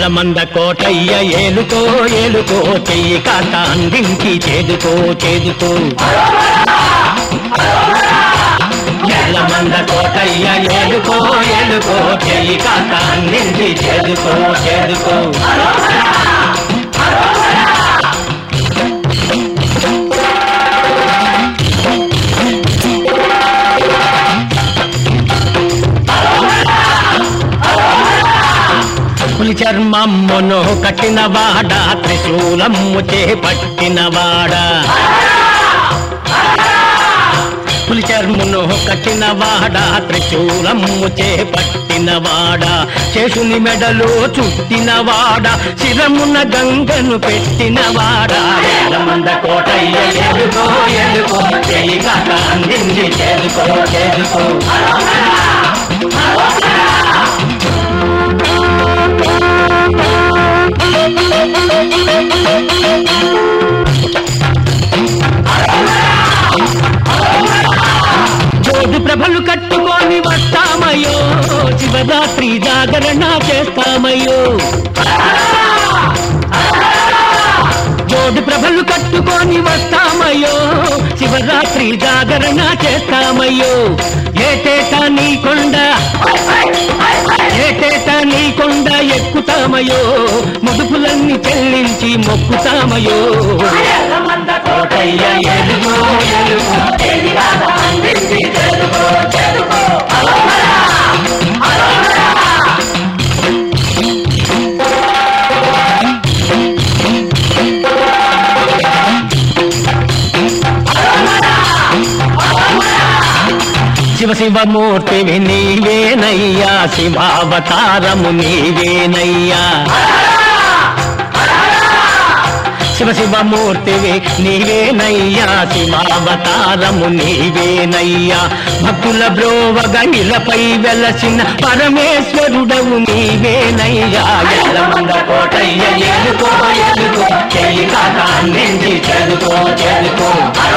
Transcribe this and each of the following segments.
ఎల్లమంద కోటయ్య ఏలుకో ఏలుకో చెయ్యి కాట అందించి చేదుకో చేదుకో ఎల్లమంద కోటయ్య ఏలుకో ఏలుకో చెయ్యి కాట అందించి చేదుకో చేదుకో పులి చర్మమ్మును కట్టినవాడ త్రిశూలమ్ము చేపట్టినవాడ పులి చర్మును కట్టినవాడ త్రిశూలమ్ము చేపట్టినవాడ శేషుని మెడలో చుట్టినవాడ శిరమున గంగను పెట్టినవాడ మంద కోటయ్య ఎదుకో ఎదుకో చెయ్యి కాక అందించి చేదుకో చేదుకో జోడు ప్రభలు కట్టుకొని వస్తామయ్యో శివరాత్రి జాగరణ చేస్తామయ్యో జోడు ప్రభలు కట్టుకొని వస్తామయ్యో శివరాత్రి జాగరణ చేస్తామయ్యో ఏటేటా నీ కొండ ఏటేటా నీ కొండ ఎక్కుతామయ్యో ముదుపులన్నీ చెల్లించి మొక్కుతామయ్యో కోటయ్య ఎలుగో ఎలుగో శివ శివమూర్తివి నీవేనయ్యా శివావతారము నీవేనయ్యా శివ శివమూర్తివి నీవేనయ్యా శివావతారము నీవేనయ్యా భక్తుల బ్రోవగ ఇలపై వెలసిన పరమేశ్వరుడవు నీవేనయ్యా ఎల్లమంద కోటయ్య ఎలుకో ఎలుకో చెయ్యి కాక అందించి చదుకో చదుకో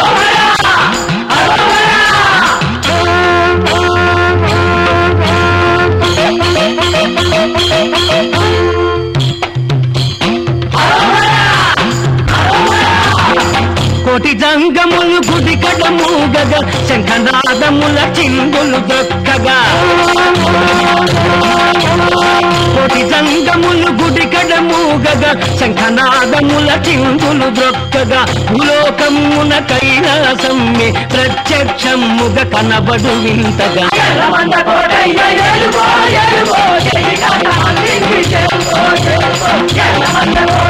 కోటి జంగములు గుడి కడమూగగ శంఖనాదముల చిందులు దొక్కగా కోటి జంగములు గుడి కడమూగగ శంఖనాదముల చిందులు దొక్కగా భూలోకమున కైలాసమ్మి ప్రత్యక్షముగ కనబడు వింతగా ఎల్లమంద కోటయ్య ఎలుగో ఎలుగో చెయ్యి కాక అందించి చేరుకో చేరుకో ఎల్లమంద కోటయ్య